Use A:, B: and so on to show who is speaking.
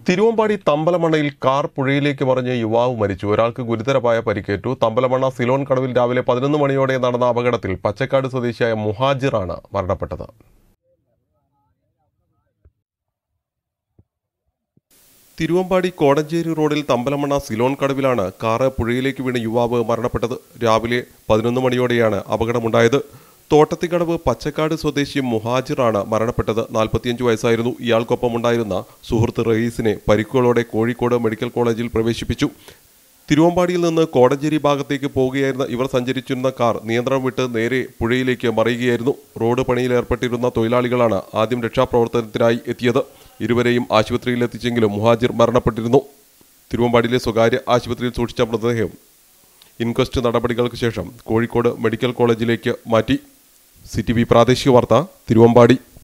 A: Thiruvambady തമ്പലമണ്ണയിൽ car പുഴയിലേക്ക് മറിഞ്ഞ് യുവാവ് മരിച്ചു ഒരാൾക്ക് ഗുരുതരമായ പരിക്കേറ്റു തമ്പലമണ്ണ സിലോൺ കടവിൽ രാവിലെ പതിനൊന്ന് മണിയോടെ നടന്ന അപകടത്തിൽ പച്ചക്കാട് സ്വദേശിയായ മുഹാജിറാണ് മരണപ്പെട്ടത് തിരുവമ്പാടി കോടഞ്ചേരി റോഡിൽ തമ്പലമണ്ണ സിലോൺ കടവിലാണ് കാറ് പുഴയിലേക്ക് വീണ് യുവാവ് മരണപ്പെട്ടത് രാവിലെ പതിനൊന്ന് മണിയോടെയാണ് അപകടമുണ്ടായത് തോട്ടത്തിക്കടവ് പച്ചക്കാട് സ്വദേശി മുഹാജിറാണ് മരണപ്പെട്ടത് നാൽപ്പത്തിയഞ്ച് വയസ്സായിരുന്നു ഇയാൾക്കൊപ്പം ഉണ്ടായിരുന്ന സുഹൃത്ത് റയീസിനെ പരിക്കുകളോടെ കോഴിക്കോട് മെഡിക്കൽ കോളേജിൽ പ്രവേശിപ്പിച്ചു തിരുവമ്പാടിയിൽ നിന്ന് കോടഞ്ചേരി ഭാഗത്തേക്ക് പോവുകയായിരുന്ന ഇവർ സഞ്ചരിച്ചിരുന്ന കാർ നിയന്ത്രണം വിട്ട് നേരെ പുഴയിലേക്ക് മറിയുകയായിരുന്നു റോഡ് പണിയിൽ ഏർപ്പെട്ടിരുന്ന തൊഴിലാളികളാണ് ആദ്യം രക്ഷാപ്രവർത്തനത്തിനായി എത്തിയത് ഇരുവരെയും ആശുപത്രിയിൽ എത്തിച്ചെങ്കിലും മുഹാജിർ മരണപ്പെട്ടിരുന്നു തിരുവമ്പാടിയിലെ സ്വകാര്യ ആശുപത്രിയിൽ സൂക്ഷിച്ച മൃതദേഹം ഇൻക്വസ്റ്റ് നടപടികൾക്ക് ശേഷം കോഴിക്കോട് മെഡിക്കൽ കോളേജിലേക്ക് മാറ്റി സി ടി വി പ്രാദേശിക വാർത്ത തിരുവമ്പാടി